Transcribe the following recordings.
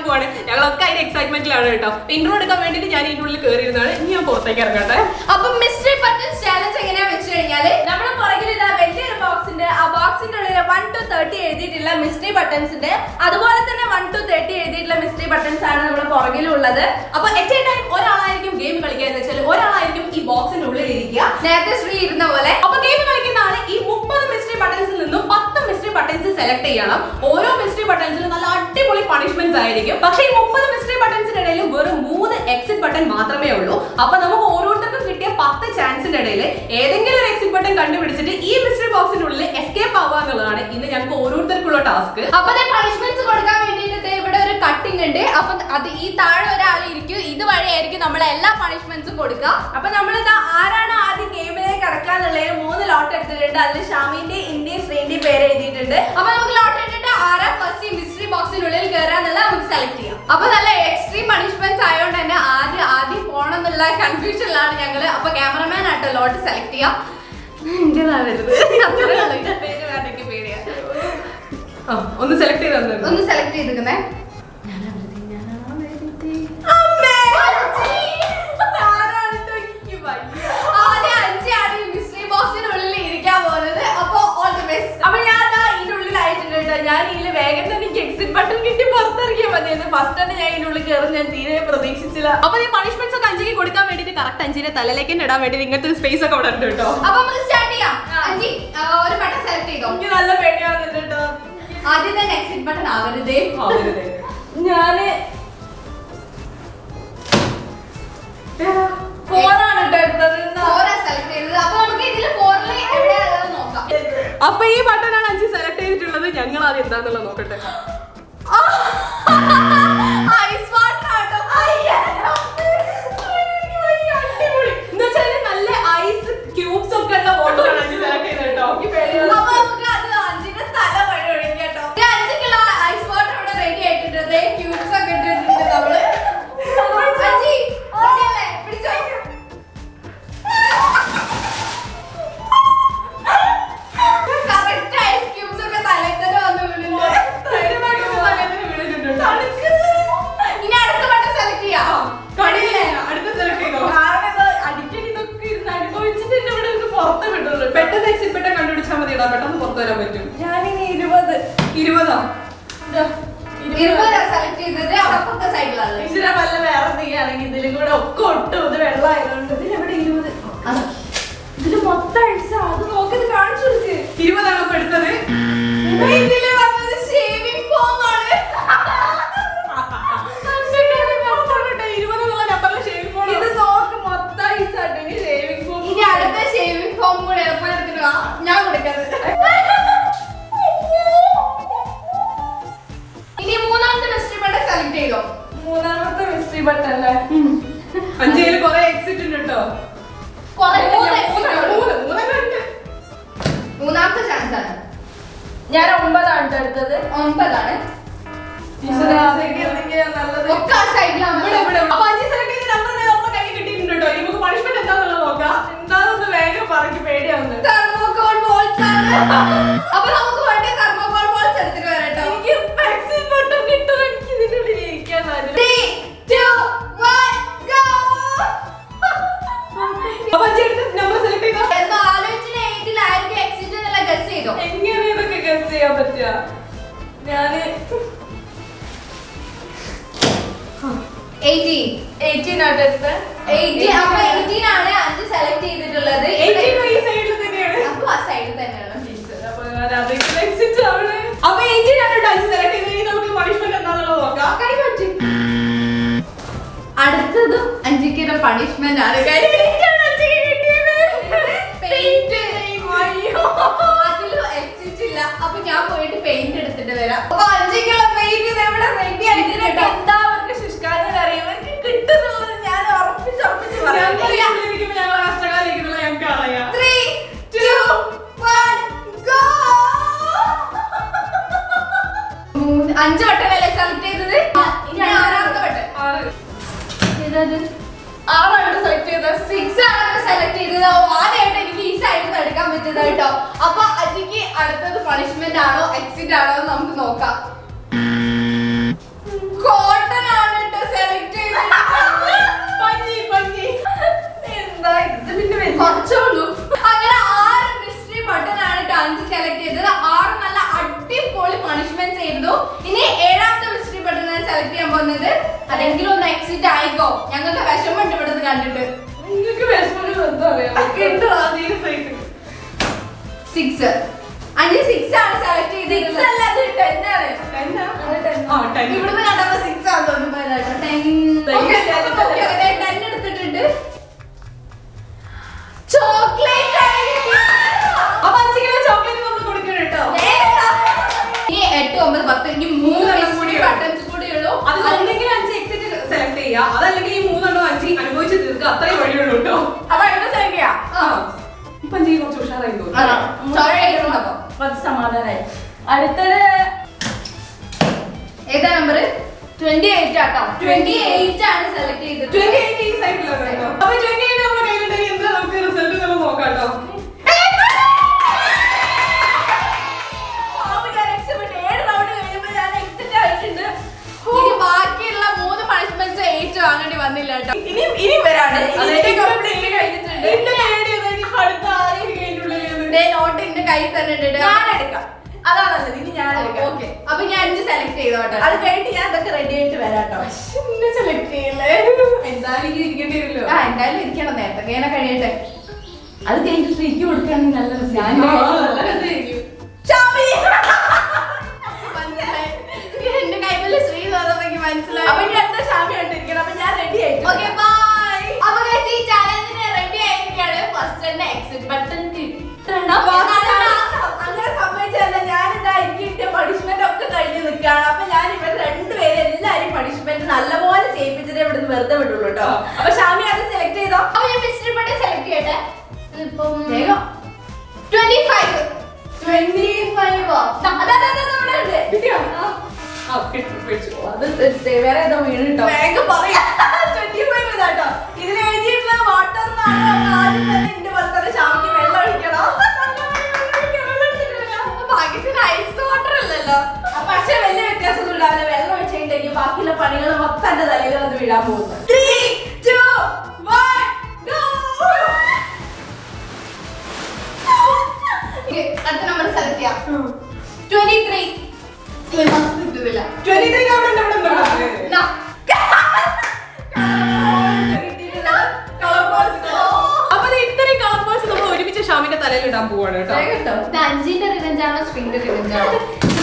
പോവാണ് ഞങ്ങളൊക്കെ അതിന്റെ എക്സൈറ്റ്മെന്റിലാണ് കേട്ടോ ഇൻട്രോ എടുക്കാൻ വേണ്ടിയിട്ട് ഞാൻ ഇതിന്റെ ഉള്ളിൽ കയറിയിരുന്നാണ് ഇനി ഞാൻ പുറത്തേക്ക് ഇറങ്ങട്ടെ അപ്പൊ മിസ്റ്ററി ബട്ടൺസ് ചാലഞ്ച് എങ്ങനെയാ വെച്ച് കഴിഞ്ഞാല് നമ്മുടെ പുറകിൽ ഇതാ വലിയൊരു ബോക്സ് ഉണ്ട് ആ ബോക്സിന്റെ ഉള്ളിൽ വൺ ടു തേർട്ടി എഴുതിയിട്ടുള്ള മിസ്റ്ററി ബട്ടൺസ് ഉണ്ട് അതുപോലെ തന്നെ വൺ ടു തേർട്ടി എഴുതിയിട്ടുള്ള മിസ്റ്ററി ബട്ടൺസ് ആണ് നമ്മുടെ പുറകിലുള്ളത് അപ്പൊ എറ്റ് എ ടൈം ഒരാളായിരിക്കും ഗെയിം കളിക്കുക എന്ന് വെച്ചാൽ ഒരാളായിരിക്കും ഈ ബോക്സിന്റെ ഉള്ളിൽ ഇരിക്കുക നേരത്തെ ശ്രീ ഇരുന്ന പോലെ അപ്പൊ ഗെയിം കളിക്കുന്ന ആള് ഈ മുപ്പത് മിസ്റ്ററി ബട്ടൺസിൽ നിന്നും പത്ത് മിസ്റ്ററി ബട്ടൺസ് സെലക്ട് ചെയ്യണം ഓരോ മിസ്റ്ററി ബട്ടൺസിലും നല്ല അടിപൊളി പണിഷ്മെന്റ്സ് ആയിരിക്കും പക്ഷേ ഈ മുപ്പത് മിസ്റ്ററി ബട്ടൺസിന്റെ ഇടയിൽ വെറും മൂന്ന് എക്സിറ്റ് ബട്ടൺ മാത്രമേ ഉള്ളൂ അപ്പൊ നമുക്ക് ഓരോരുത്തർക്കും കിട്ടിയ പത്ത് ചാൻസിന്റെ ഇടയിൽ ഏതെങ്കിലും ഒരു എക്സിറ്റ് ബട്ടൺ കണ്ടുപിടിച്ചിട്ട് ഈ മിസ്റ്ററി ബോക്സിന്റെ ഉള്ളിൽ എസ്കേപ്പ് ആവുക എന്നുള്ളതാണ് ഇന്ന് ഞങ്ങൾക്ക് ഓരോരുത്തർക്കുള്ള ടാസ്ക് അപ്പൊ പണിഷ്മെന്റ്സ് കൊടുക്കാൻ വേണ്ടിയിട്ട് ദേ ഇവിടെ ഒരു കട്ടിംഗ് ഉണ്ട് അപ്പൊ അത് ഈ താഴെ ഒരാൾ ഇരിക്കും ഇതുവഴിയായിരിക്കും നമ്മൾ എല്ലാ പണിഷ്മെന്റ്സും കൊടുക്കുക അപ്പൊ നമ്മളിതാ ആരാണ് ആദ്യം ഗെയിമിലേക്ക് കടക്കാന്നുള്ളതിന് മൂന്ന് ലോട്ട് എടുത്തിട്ടുണ്ട് അതിൽ ഷാമിന്റെ ഇന്ത്യയും ശ്രീന്റെ പേര് എഴുതിയിട്ടുണ്ട് അപ്പൊ നമുക്ക് ലോട്ട് ഇട്ടിട്ട് ആരാ ഫസ്റ്റ് ഈ മിസ്റ്ററി ബോക്സിനുള്ളിൽ കയറാന്നുള്ള നമുക്ക് സെലക്ട് ചെയ്യാം അപ്പൊ നല്ല എക്സ്ട്രീം പണിഷ്മെന്റ്സ് ആയതുകൊണ്ട് തന്നെ ആദ്യം ആദ്യം പോണം എന്നുള്ള കൺഫ്യൂഷനിലാണ് ഞങ്ങള് അപ്പൊ ക്യാമറമാൻ ആട്ടോ ലോട്ട് സെലക്ട് ചെയ്യാം എന്റേതാവരുത് അത്രേ ഉള്ളൂ. പേര് കാരണം എനിക്ക് പേടിയാ. ആ, ഒന്ന് സെലക്ട് ചെയ്ത് തന്നെ ഒന്ന് സെലക്ട് ചെയ്തിരിക്കുന്നേ ആദ്യം അഞ്ചാണ് ഈ മിസ്റ്ററി ബോക്സിനുള്ളിൽ ഇരിക്കാൻ പോകുന്നത് അപ്പൊ ഓൾ ദി ബെസ്റ്റ് അപ്പൊ ഞാൻ ദാ ഇതിന്റെ ഉള്ളിലായിട്ടുണ്ട് കേട്ടോ ഞാൻ ഇതിൽ വേഗം തന്നെ എനിക്ക് എക്സിറ്റ് ബട്ടൺ കിട്ടി പുറത്തിറങ്ങിയാൽ മതിയായിരുന്നു ഫസ്റ്റ് തന്നെ ഞാൻ ഇതിന്റെ ഉള്ളിൽ കയറും ഞാൻ തീരെ പ്രതീക്ഷിച്ചില്ല അപ്പൊ ഈ പണിഷ്മെന്റ്സ് ഒക്കെ അഞ്ചിക്ക് കൊടുക്കാൻ വേണ്ടിയിട്ട് കറക്റ്റ് അഞ്ചിനെ തലയിലേക്ക് തന്നെ ഇടാൻ വേണ്ടി ഇങ്ങനത്തെ ഒരു സ്പേസ് ഒക്കെ അവിടെ ഉണ്ട് കേട്ടോ അപ്പൊ നമുക്ക് സ്റ്റാർട്ട് ചെയ്യാം അഞ്ചി ആ, ഒരു ബട്ടൺ സെലക്ട് ചെയ്തോ എനിക്ക് നല്ല പേടിയാവുന്നുണ്ട് കേട്ടോ ആദ്യം തന്നെ എക്സിറ്റ് ബട്ടൺ ആവരുതേ ഞാന് ഫോറാണ് കേട്ടോ എടുത്തത് എന്നാ. ഫോറാ സെലക്ട് ചെയ്തത് അപ്പൊ നമുക്ക് ഇതിൽ ഫോറിൽ എവിടെയാണെന്ന് നോക്കാം അപ്പൊ ഈ ബട്ടണാണ് അഞ്ച് സെലക്ട് ചെയ്തിട്ടുള്ളത് ഞങ്ങൾ ആദ്യം എന്താന്നുള്ളത് നോക്കട്ടെ ഐസ് വാട്ടർ ആട്ടോ എന്ന് വെച്ചാല് നല്ല ഐസ് ക്യൂബ്സ് ഒക്കെ ഉള്ള വാട്ടറാണ് അഞ്ച് സെലക്ട് ചെയ്തത് കേട്ടോ എനിക്ക് പേടിയാണ് അപ്പൊ നമുക്ക് അത് അഞ്ചിന്റെ തല വഴി ഒഴിക്കാം കേട്ടോ ഈ അഞ്ചിക്കുള്ള ഐസ് വാട്ടർ ഇവിടെ റെഡി ആയിട്ടുണ്ട് ക്യൂബ്സ് ഒക്കെ ഇട്ടിട്ടുണ്ട് നമ്മള് അഞ്ചി ready അല്ലേ? പിടിച്ചോ കറക്റ്റ് ഐസ് ക്യൂബ്സ് ഒക്കെ തലയിൽ തന്നെ വന്ന് വീഴുന്നുണ്ട് ഇനി അടുത്ത ബട്ടൺ സെലക്ട് ചെയ്യാം കണ്ടില്ലേ? അടുത്ത സെലക്ട് ചെയ്തോ കാരണം ഇത് അടിക്കടി ഇതൊക്കെ ഇരുന്ന് അനുഭവിച്ചിട്ട് എന്നെ ഇവിടെ ഇരുന്ന് പുറത്ത് വിടുള്ളൂ പെട്ടെന്ന് എക്സിറ്റ് ബട്ടൺ കണ്ടുപിടിച്ചാൽ മതി ഇടാ പെട്ടെന്ന് പുറത്തു വരാൻ പറ്റും ഞാനിനി ഇരുപത് ഇരുപതോ ഇതാ, ഇരുപത് സെലക്ട് ചെയ്തത് അപ്പുറത്തെ സൈഡിലാണ് ഇതിനെ വല്ല വേറെ ചെയ്യുകയാണെങ്കിൽ ഇതിലും കൂടെ ഒക്കെ ഒട്ടും ഇത് വെള്ളമായതുകൊണ്ട് ഇതിലെവിടെ ഇരുപത് ഇതില് മൊത്തം അഴിച്ച അത് നോക്കിയത് കാണിച്ചു കൊടുക്ക് ഇരുപതാണ് അപ്പൊ എടുത്തത് ഇതില് വന്നത് ഷേവിംഗ് ഫോം ആണ് ഇരുപത് എന്നുള്ള നമ്പറിൽ ഷേവ് ഇത് നോക്ക് മൊത്തം അഴിച്ചാട്ടോ ഇനി ഷേവിംഗ് ഫോം ഇനി അടുത്ത ഷേവിംഗ് ഫോം കൂടെ എളുപ്പം എടുത്തിട്ട് വാ. ഞാൻ കൊടുക്കുന്നത് ഇനി മൂന്നാമത്തെ മിസ്റ്ററി ബട്ടൺ സെലക്ട് ചെയ്തോ മൂന്നാമത്തെ മിസ്റ്ററി ബട്ടൺ അല്ലേ അഞ്ചേല് കുറെ എക്സിറ്റ് ഉണ്ട് കേട്ടോ കുറെ മൂന്ന് മൂന്ന്, exit ഉള്ളൂ. മൂന്ന്, മൂന്നെണ്ണം ഉണ്ട്. മൂന്നാമത്തെ ചാൻസ് ആണ് ഞാൻ ഒമ്പതാണ് ട്ടോ എടുത്തത് ഒൻപതാണ് ടീച്ചറെ അതൊക്കെ എന്തെങ്കിലും നല്ലത് ഒക്കെ ആ സൈഡിലാണ് ഇവിടെ, ഇവിടെ. അപ്പൊ അഞ്ച് സെലക്ട് ചെയ്ത നമ്പർ നമ്മുടെ കയ്യിൽ കിട്ടിയിട്ടുണ്ട് കേട്ടോ ഇനി നമുക്ക് പണിഷ്മെന്റ് എന്താന്നുള്ളത് നോക്കാം എന്താണെന്ന് വേഗം പറഞ്ഞു പേടിയാവുന്നത് തെർമോകോൾ ബോൾസ് ആണ് അപ്പൊ നമുക്ക് വേണ്ടി തെർമോകോൾ ബോൾസ് എടുത്തിട്ട് വരട്ടോ എനിക്ക് എക്സിറ്റ് ബട്ടൺ കിട്ടും എനിക്ക് ഇതിന്റെ ഉള്ളിൽ ഇരിക്കാൻ ത്രീ ടു വൺ ഗോ അപ്പൊ അഞ്ച് എടുത്ത് നമ്പർ സെലക്ട് ചെയ്തോ എന്ന് ആലോചിച്ചിട്ട് ഏതിലായിരിക്കും എക്സിറ്റ് എന്നുള്ള ഗസ് ചെയ്തോ എങ്ങനെ ഇതൊക്കെ ഗസ് ചെയ്യാൻ പറ്റുക ഞാന് എയ്റ്റീൻ എയ്റ്റീൻ ആയിട്ട് എടുത്തത് എയ്റ്റീൻ അപ്പൊ എയ്റ്റീൻ ആണ് അഞ്ച് സെലക്ട് ചെയ്തിട്ടുള്ളത് എയ്റ്റീൻ ഈ സൈഡിൽ തന്നെയാണ് അപ്പൊ ആ സൈഡിൽ തന്നെയാണ് ടീച്ചർ അപ്പൊ ഞാൻ അതൊക്കെ എക്സിറ്റ് അവിടെ അപ്പൊ എയ്റ്റീൻ ആണ് കേട്ടോ അഞ്ച് സെലക്ട് ചെയ്ത് ഇനി നമുക്ക് പണിഷ്മെന്റ് എന്താന്നുള്ളത് നോക്കാം കൈ പറ്റി അടുത്തതും അഞ്ചിക്കുള്ള പണിഷ്മെന്റ് ആണ് പെയിന്റ് അതിലും എക്സിറ്റ് ഇല്ല അപ്പൊ ഞാൻ പോയിട്ട് പെയിന്റ് എടുത്തിട്ട് വരാം അപ്പൊ അഞ്ചിക്കുള്ള പെയിന്റ് ഇവിടെ റെഡി ആയിട്ട് ഇതിനൊക്കെ കേട്ടോ എന്താ അവർക്ക് ശുഷ്കാന്തി അറിയാം ഇവർക്ക് കിട്ടുന്നുള്ളത് ഞാൻ ഉറപ്പിച്ച് ഉറപ്പിച്ച് പറയാം ഞങ്ങൾ ഈ ഉള്ളിലിരിക്കുമ്പോ ഞങ്ങൾ കഷ്ടകാലിരിക്കുന്നത് ഞങ്ങൾക്ക് അറിയാം ത്രീ ടു വൺ ഗോ അഞ്ച് വട്ടമല്ലേ സെലക്ട് ചെയ്തത് ഇനി ആറാമത്തെ വട്ടം ആറ് ഏതത് ആറാണ് സെലക്ട് ചെയ്തത് സിക്സ് ആണ് സെലക്ട് ചെയ്തത് ഓ, ആദ്യമായിട്ട് എനിക്ക് ഈ സൈഡിൽ നിന്ന് എടുക്കാൻ പറ്റുന്നത് കേട്ടോ അപ്പൊ അതിക്ക് അടുത്തത് പണിഷ്മെന്റ് ആണോ എക്സിറ്റ് ആണോ എന്ന് നമുക്ക് നോക്കാം കോഡ് കണ്ടിട്ട് നിങ്ങൾക്ക് വിഷമങ്ങൾ എന്താ പറയാ കേട്ടോ സീരിയസ് ആയിട്ട് സിക്സ് അഞ്ച് സിക്സ് ആണ് സെലക്ട് സിക്സ് ചെയ്തിട്ടുള്ളത് അല്ല അത് ടെൻ ആണ് ടെന്നാ? അത് ten. ആ, ten. ഇവിടുന്ന് കണ്ടപ്പോ സിക്സ് ആണെന്ന് തോന്നുന്നു ടെൻ ടെൻ എടുത്തിട്ടുണ്ട് ചോക്ലേറ്റ് അപ്പൊ അഞ്ച് കിലോ ചോക്ലേറ്റ് നമ്മൾ കൊടുക്കണം കേട്ടോ ഇനി എട്ട് ഒമ്പത് പത്ത് ഇനി മൂന്ന് മൂന്നെണ്ണം കൂടിയേ ഉള്ളൂ. ബട്ടൺസ് കൂടി ഉള്ളൂ അത് ഒന്നെങ്കിൽ അഞ്ച് എക്സിറ്റ് സെലക്ട് ചെയ്യുക അതല്ലെങ്കിൽ ഈ മൂന്നെണ്ണം അഞ്ച് അനുഭവിച്ച് തീർക്കുക അത്രയും വഴിയുള്ളൂ കേട്ടോ അപ്പൊ ഇവിടെ സെലക്ട് ചെയ്യാം ആ ഇപ്പൊ അഞ്ച് കുറച്ച് ഉഷാറായി തോന്നുന്നു അതെ. ചോക്ലേറ്റ് ഉണ്ടപ്പോ. കുറച്ച് സമാധാനായി അടുത്തത് ഏതാ നമ്പർ ട്വന്റി എയ്റ്റ് ആട്ടോ ട്വന്റി എയ്റ്റ് ആണ് സെലക്ട് ചെയ്തത് ട്വന്റി എയ്റ്റ് ഈ സൈഡിലാണ് കേട്ടോ അപ്പൊ ട്വന്റി എയ്റ്റ് നമ്മുടെ കയ്യിലുണ്ടെങ്കിൽ എന്താ നമുക്ക് റിസൾട്ട് നമ്മൾ നോക്കാം കേട്ടോ പാവം ഞാൻ രക്ഷപ്പെട്ടു. ഏഴ് round കഴിയുമ്പോ ഞാൻ exit ആയിട്ടുണ്ട്. ഇനി ബാക്കിയുള്ള മൂന്ന് പണിഷ്മെന്റ്സ് എയ്റ്റ് വാങ്ങേണ്ടി വന്നില്ല കേട്ടോ ഇനി ഇനി വരാണ് ഇനി അതെ, ഇതിന്റെ ഇപ്പൊ complete കഴിഞ്ഞിട്ടുണ്ട്. എന്റെ പേടി അതായത് ഇപ്പൊ അടുത്ത ആരെയും അതിന്റെ ഉള്ളിൽ ദേ നോട്ട് എന്റെ കയ്യിൽ തന്നെ ഉണ്ട് ഞാൻ എടുക്കാം അതാ നല്ലത് ഇനി ഞാൻ എടുക്കാം ഓക്കെ അപ്പൊ ഞാൻ അഞ്ച് സെലക്ട് ചെയ്തോട്ടെ അത് കഴിഞ്ഞിട്ട് ഞാൻ ഇതൊക്കെ റെഡി ആയിട്ട് വരാം കേട്ടോ എന്നെ സെലക്ട് ചെയ്യല്ലേ എന്തായാലും എനിക്ക് ഇരിക്കേണ്ടി വരുമല്ലോ ആ എന്തായാലും ഇരിക്കണം നേരത്തെ ഇങ്ങനെ കഴിയട്ടെ അത് കഴിഞ്ഞിട്ട് സ്ത്രീക്ക് കൊടുക്കുകയാണെങ്കിൽ നല്ല ഞാൻ ആ, നല്ല രസമായിരിക്കും. ചാവി മനസ്സിലായി എന്റെ കൈമല് ശ്രീ തോന്നുമ്പോ എനിക്ക് മനസ്സിലായി അപ്പൊ ഇനി അടുത്ത ഷാമി കണ്ടിരിക്കണം അപ്പൊ ഞാൻ റെഡി ആയിട്ട് ഓക്കെ ബൈ അപ്പൊ guys, ഈ ചാലഞ്ചിന് റെഡി ആയിരിക്കാണ് ഫസ്റ്റ് തന്നെ എക്സിറ്റ് ബട്ടൺ കിട്ടണം അങ്ങനെ സംഭവിച്ചല്ല ഞാനിതാ എനിക്ക് കിട്ടിയ പണിഷ്മെന്റ് ഒക്കെ കഴിഞ്ഞ് നിൽക്കുകയാണ് അപ്പൊ ഞാൻ ഇവിടെ രണ്ടുപേരും എല്ലാരും പണിഷ്മെന്റ് നല്ലപോലെ ചെയ്യിപ്പിച്ചിട്ട് ഇവിടെ നിന്ന് വെറുതെ വിടുള്ളൂ കേട്ടോ അപ്പൊ ഷാമി അത് സെലക്ട് ചെയ്തോ അപ്പൊ ഞാൻ മിസ്റ്റർ ബട്ടൺ സെലക്ട് ചെയ്യട്ടെ ഇപ്പം വേഗം ട്വന്റി ഫൈവ് ട്വന്റി ഫൈവ് കിട്ടിയോ? ആ, കിട്ടി, പിടിച്ചു. അത് തെ- വേറെ ഏതോ വീണ് കേട്ടോ വേഗം പറയാം ട്വന്റി ഫൈവ് ഇതാട്ടോ ഇതിൽ എഴുതിയിട്ടുള്ള വാട്ടർ എന്നാണ് ആദ്യം തന്നെ എന്റെ ഭർത്താവ് ഷാമിക്ക് വെള്ളം ഒഴിക്കണം ഭാഗ്യത്തിന് ഐസ് വാട്ടർ അല്ലല്ലോ പക്ഷെ വലിയ വ്യത്യാസമൊന്നും ഉണ്ടാവില്ല വെള്ളം ഒഴിച്ചിട്ടുണ്ടെങ്കിൽ ബാക്കിയുള്ള പണികൾ മൊത്തം എന്റെ തലയിൽ വന്ന് വീഴാൻ പോകുന്നു ത്രീ ടു വൺ Okay, അടുത്ത നമ്പർ സെലക്ട് ചെയ്യാം ട്വന്റി ത്രീ കിട്ടുന്നില്ല Twenty three അവിടെ ഉണ്ട്, ഇവിടെ ഉണ്ട്, ഇവിടെ ഉണ്ട്. അപ്പൊ ദേ ഇത്രയും കളർ ബോൾസ് നമ്മൾ ഒരുമിച്ച് ഷാമിന്റെ തലയിൽ ഇടാൻ പോവാണ് കേട്ടോ ഇത് അഞ്ചിന്റെ റിവെഞ്ച് ആണോ സ്ട്രിങ്ങിന്റെ റിവെഞ്ച് ആണോ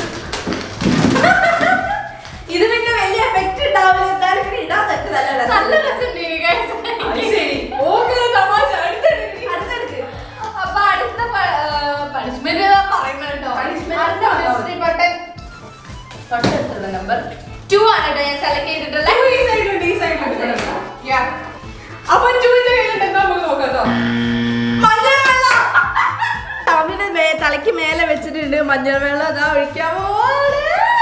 ഇത് പിന്നെ വലിയ എഫക്ട് ഉണ്ടാവില്ല എന്തായാലും ഇങ്ങനെ ഇടാൻ പറ്റുന്നല്ല നല്ല രസമുണ്ട് ഈ guys. അത് ശരി ഓക്കെ തമാശ അടുത്തെടുക്ക്. അടുത്തെടുക്ക് അപ്പൊ അടുത്ത പണിഷ്മെന്റ് പറയുന്നത് കേട്ടോ Punishment അടുത്ത ആണ് mystery button. തൊട്ടടുത്തുള്ള നമ്പർ ടു ആണ് കേട്ടോ ഞാൻ സെലക്ട് ചെയ്തിട്ടുള്ളത് two ഈ side ഉണ്ട്, ഈ side ഉണ്ട്. Yeah. അപ്പൊ ടൂവിന്റെ കയ്യിലുണ്ട് എന്താ നമുക്ക് നോക്കാം കേട്ടോ മഞ്ഞൾ വെള്ളം ഷാമിയുടെ മേ- തലയ്ക്ക് മേലെ വെച്ചിട്ടുണ്ട് മഞ്ഞൾ വെള്ളം അതാ ഒഴിക്കാൻ പോവാണ്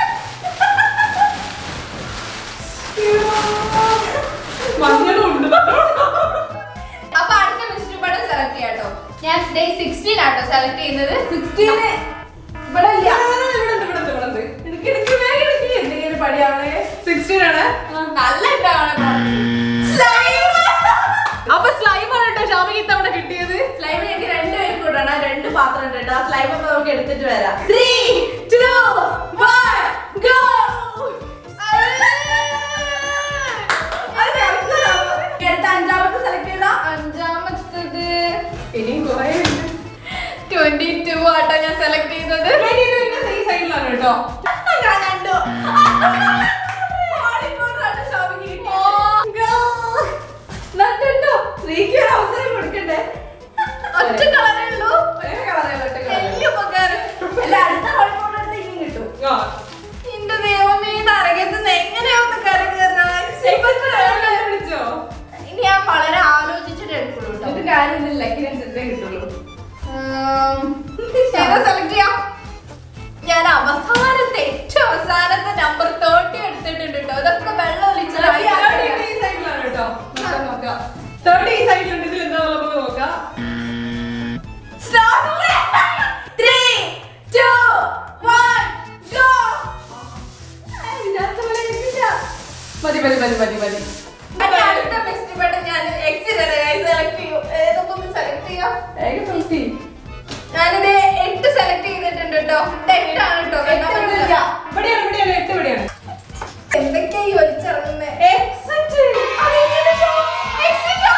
മഞ്ഞളും ഉണ്ട് അപ്പൊ അടുത്ത മിസ്റ്റർ ബട്ടൺ സെലക്ട് ചെയ്യാം കേട്ടോ ഞാൻ ഡേ സിക്സ്റ്റീൻ ആട്ടോ സെലക്ട് ചെയ്യുന്നത് സിക്സ്റ്റീന് ഇവിടെ ഇല്ല ഇവിടെ ഉണ്ട്, ഇവിടെ ഉണ്ട്, ഇവിടെ ഉണ്ട്. എനിക്ക് എനിക്ക് വേഗം എനിക്ക് എന്തെങ്കിലും പണിയാവണേ 16 ആണ് നല്ല ഉണ്ടാവണം അപ്പൊ സ്ലൈം ആണ് കേട്ടോ ഷാമിക്ക് ഇത്തവണ കിട്ടിയത് സ്ലൈം എനിക്ക് രണ്ടുപേരും കൂടണം രണ്ട് പാത്രം ഉണ്ട് കേട്ടോ ആ സ്ലൈം അപ്പൊ നമുക്ക് എടുത്തിട്ട് വരാം ത്രീ ടു വൺ ഗോ അടുത്ത അഞ്ചാമത്തെ സെലക്ട് ചെയ്താ അഞ്ചാമത്തത് ഇനിയും കുറേ ഉണ്ട് ട്വന്റി ടു ആട്ടോ ഞാൻ സെലക്ട് ചെയ്തത് ട്വന്റി ടുവിന്റെ ഈ സൈഡിലാണ് കേട്ടോ ഞാൻ കണ്ടു ഓടിപ്പോണ്ടാണ് ഷോപ്പിംഗ് കിട്ടിയത്. Go. നട്ടുണ്ടോ സ്ത്രീക്ക് ഒരു അവസരം കൊടുക്കണ്ടേ ഒറ്റ കളറേ ഉള്ളൂ ഒരേ colour ആണ്, ഒറ്റ colour. വലിയ ഉപകാരം അല്ല അടുത്ത ഹോളിമോൺ എടുത്ത് ഇനിയും കിട്ടും ആ. എന്റെ ദൈവമേ ഇത് അരകത്തുനിന്ന് എങ്ങനെയാ ഒന്ന് കര ഇപ്പൊ ഇത്ര എവിടെ പിടിച്ചോ? ഇനി ഞാൻ വളരെ ആലോചിച്ചിട്ട് എടുക്കുള്ളൂ കേട്ടോ ഇത് ഞാനിന്ന് ലക്കിനനുസരിച്ചേ കിട്ടുള്ളൂ സെലക്ട് ചെയ്യാം ഞാൻ അവസാനത്തെ ഏറ്റവും അവസാനത്തെ നമ്പർ തേർട്ടി എടുത്തിട്ടുണ്ട് കേട്ടോ ഇതൊക്കെ വെള്ളം ഒലിച്ചതായി Thirty ഈ സൈഡിലാണ് കേട്ടോ നോക്കാം, നോക്കാം. Thirty ഈ സൈഡിലുണ്ട് ഇതിൽ എന്താ നമുക്ക് നോക്കാം ത്രീ ടു വൺ ഗോ വിചാരിച്ച പോലെ കിട്ടില്ല മതി മതി മതി മതി മതി ഇനി അടുത്ത മിസ്റ്റർ ബട്ടൺ ഞാൻ എക്സിറ്റ് സെലക്ട് ചെയ്യും ഏതൊക്കെ ഒന്ന് സെലക്ട് ചെയ്യാം വേഗം ഫിഫ്റ്റി ഞാനിത് എട്ട് സെലക്ട് ചെയ്തിട്ടുണ്ട് കേട്ടോ ഇത് എട്ടാണ് കേട്ടോ എട്ട് ഇവിടെയില്ല. ഇവിടെയാണ് ഇവിടെയാണ് എട്ട് ഇവിടെയാണ് എന്തൊക്കെയാ ഈ ഒലിച്ചിറങ്ങുന്നത് എക്സിറ്റ് എക്സിറ്റ്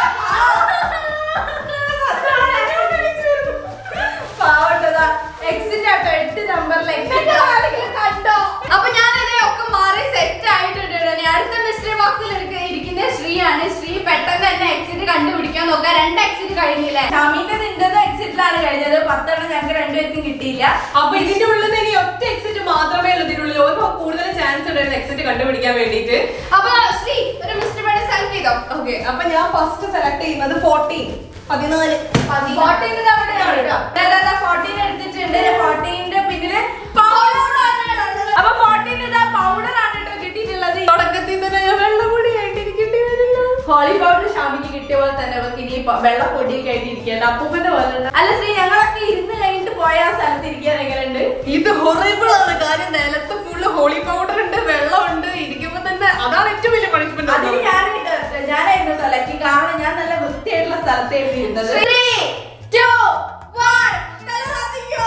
കഴിക്കാൻ നോക്കാം രണ്ട് എക്സിറ്റ് കഴിഞ്ഞില്ലേ ഷാമിന്റെ നിന്റേത് എക്സിറ്റിലാണ് കഴിഞ്ഞത് പത്തെണ്ണം ഞങ്ങൾക്ക് രണ്ടുപേർക്കും കിട്ടിയില്ല അപ്പൊ ഇതിന്റെ ഉള്ളിൽ നിന്ന് ഇനി ഒറ്റ എക്സിറ്റ് മാത്രമേ ഉള്ളൂ ഇതിനുള്ളിൽ ഒരു കൂടുതൽ ചാൻസ് ഉണ്ടായിരുന്നു എക്സിറ്റ് കണ്ടുപിടിക്കാൻ വേണ്ടിയിട്ട് അപ്പൊ ശ്രീ ഒരു മിസ്റ്റർ ബട്ടൺ സെലക്ട് ചെയ്തോ ഓക്കെ അപ്പൊ ഞാൻ ഫസ്റ്റ് സെലക്ട് ചെയ്യുന്നത് ഫോർട്ടീൻ പതിനാല് ഫോർട്ടീൻ അവിടെ ഫോർട്ടീൻ എടുത്തിട്ടുണ്ട് ഫോർട്ടീന്റെ പിന്നില് പൗഡർ അപ്പൊ ഫോർട്ടീൻ ഇതാ പൗഡർ ആണ് കേട്ടോ കിട്ടിയിട്ടുള്ളത് തുടക്കത്തിൽ തന്നെ ഞാൻ വെള്ളപ്പൊടി ആയിട്ടിരിക്കേണ്ടി വരില്ല ഹോളി പൗഡർ ഷാമിക്ക് കിട്ടിയ പോലെ തന്നെ നമുക്ക് ഇനി പ- വെള്ളപ്പൊടിയൊക്കെ ആയിട്ട് ഇരിക്കേണ്ട അപ്പൂപ്പന്റെ പോലെ ഉണ്ട്. അല്ല ശ്രീ ഞങ്ങളൊക്കെ ഇരുന്ന് കഴിഞ്ഞിട്ട് പോയ ആ സ്ഥലത്ത് ഇരിക്കാൻ എങ്ങനെയുണ്ട് ഇത് ഹൊറേബിൾ ആണ് കാര്യം നിലത്ത് ഫുള്ള് ഹോളി പൗഡർ ഉണ്ട് വെള്ളമുണ്ട് ഇരിക്കുമ്പോ തന്നെ അതാണ് ഏറ്റവും വലിയ പണിഷ്മെന്റ് അതിന് ഞാൻ ഞാനായിരുന്നു തലക്കി കാരണം ഞാൻ നല്ല വൃത്തിയായിട്ടുള്ള സ്ഥലത്തായിരുന്നു ഇരുന്നത് Three, two, one. തല കത്തിക്കോ.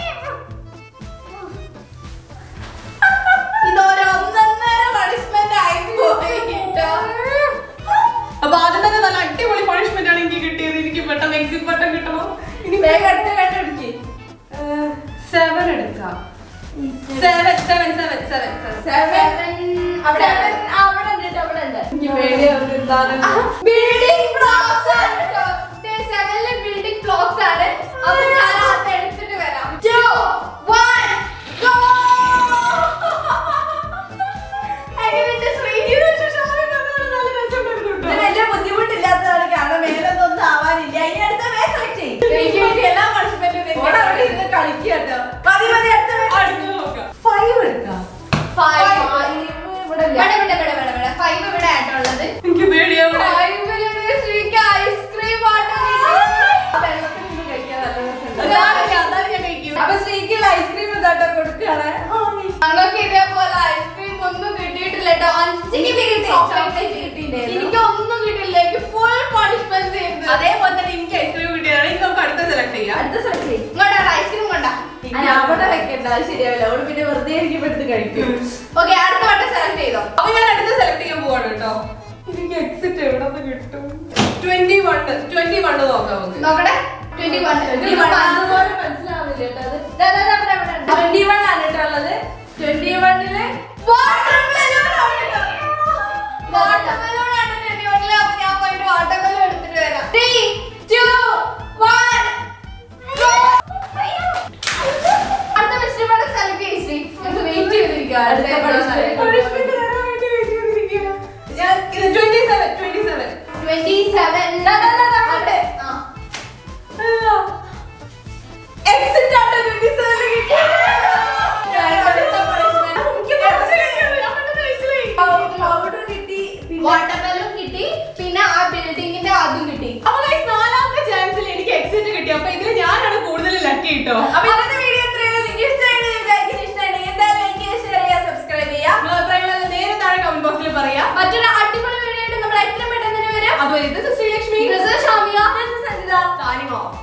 ഇതൊരു ഒന്നൊന്നര പണിഷ്മെന്റ് ആയി പോയി കേട്ടോ അപ്പൊ ആദ്യം തന്നെ നല്ല അടിപൊളി പണിഷ്മെന്റ് ആണ് എനിക്ക് കിട്ടിയത് എനിക്ക് പെട്ടെന്ന് എക്സിറ്റ് ബട്ടൺ കിട്ടണം ഇനി വേഗം അടുത്ത കണ്ടുപിടിക്ക് സെവൻ എടുക്കാം seven seven seven seven seven അവിടെ സെവൻ അവിടെ ഉണ്ട് കേട്ടോ, അവിടെ ഉണ്ട് എനിക്ക് പേടിയാവുന്നു എന്താണ് ബിൽഡിംഗ് ബ്ലോക്സ് ആണ് കേട്ടോ സെവനിലെ ബിൽഡിംഗ് ബ്ലോക്സ് ആണ് അപ്പൊ ഞാൻ അത് എടുത്തിട്ട് വരാം ടു വൺ ഗോ എങ്ങനെയുണ്ട് ശ്രീ ഇത് പക്ഷേ ഷാമി പറഞ്ഞത് നല്ല രസമുണ്ടായിരുന്നു ഇത് കേട്ടോ. വലിയ ബുദ്ധിമുട്ടില്ലാത്തതാണ് കാരണം മേലൊന്നും ആവാനില്ല ഇനി അടുത്ത വേ സെലക്ട് ചെയ്യും എനിക്ക് വേണ്ടി എല്ലാ പണിഷ്മെന്റും ഓടെ അവിടെ ഇരുന്ന് കളിക്കുക കേട്ടോ മതി മതി അടുത്ത വേ അടുത്തത് നോക്കാം ഫൈവ് എടുക്കാം ഫൈവ് ഇവിടെ ഇല്ല. ഇവിടെ ഇവിടെ ഇവിടെ ഇവിടെ ഇവിടെ ഫൈവ് ഇവിടെ ആയിട്ടുള്ളത് എനിക്ക് പേടിയാവും ഫൈവില് ശ്രീക്ക് ഐസ്ക്രീം വാട്ടർ ആ വെള്ളത്തിൽ നിന്ന് കഴിക്കാൻ നല്ല രസമുണ്ട്. അതാണ് ഞാൻ- അതാണ് ഞാൻ കഴിക്കുന്നത് അപ്പൊ ശ്രീക്കുള്ള ഐസ്ക്രീം ഇതാട്ടോ കൊടുക്കുകയാണ് ഞങ്ങൾക്ക് ഇതേപോലെ ഐസ്ക്രീം ഒന്നും കിട്ടിയിട്ടില്ല കേട്ടോ അഞ്ചിന് കിട്ടി, chocolate കിട്ടിയിട്ടുണ്ടായിരുന്നു. എനിക്ക് ഒന്നും കിട്ടിയില്ല എനിക്ക് ഫുൾ പണിഷ്മെന്റ് ചെയ്യുന്നു അതേപോലെ തന്നെ എനിക്ക് ഐസ്ക്രീം കിട്ടിയതാണ് ഇനി നമുക്ക് അടുത്ത സെലക്ട് ചെയ്യാം അടുത്ത സെലക്ട് ചെയ്യും ഇങ്ങോട്ടാ ഐസ്ക്രീം കൊണ്ടാ ഞാൻ അവിടെ വെക്കണ്ട അത് ശരിയാവില്ല അവള് പിന്നെ വെറുതെ ഇരിക്കുമ്പോ എടുത്ത് കഴിക്കും ഓക്കെ അടുത്ത വട്ടം സെലക്ട് ചെയ്തോ അപ്പൊ ഞാൻ അടുത്ത സെലക്ട് ചെയ്യാൻ പോവാണ് കേട്ടോ എനിക്ക് എക്സിറ്റ് എവിടെ നിന്ന് കിട്ടും ട്വന്റി വൺ ട്വന്റി വൺ നോക്കാം നമുക്ക് നോക്കട്ടെ ട്വന്റി വൺ ട്വന്റി വൺ അതുപോലെ മനസ്സിലാവില്ല കേട്ടോ അത് ട്വന്റി വൺ ആണ് കേട്ടോ ഉള്ളത് ട്വന്റി വണ്ണില് വാട്ടർ മെലൂൺ വാട്ടർ മെലൂൺ ആണ് ട്വന്റി വണ്ണില് അപ്പൊ ഞാൻ പോയിട്ട് വാട്ടർ മെലൂൺ എടുത്തിട്ട് വരാം ത്രീ ടു വൺ അടുത്ത മിസ്റ്റർ പടം സെലക്ട് ചെയ്യും ശ്രീ നമുക്ക് വെയിറ്റ് ചെയ്തിരിക്കുക അടുത്ത punishment. Punishment തരാൻ വേണ്ടി wait ചെയ്തിരിക്കുകയാ. ഞാൻ ഇത് 27, 27. Twenty seven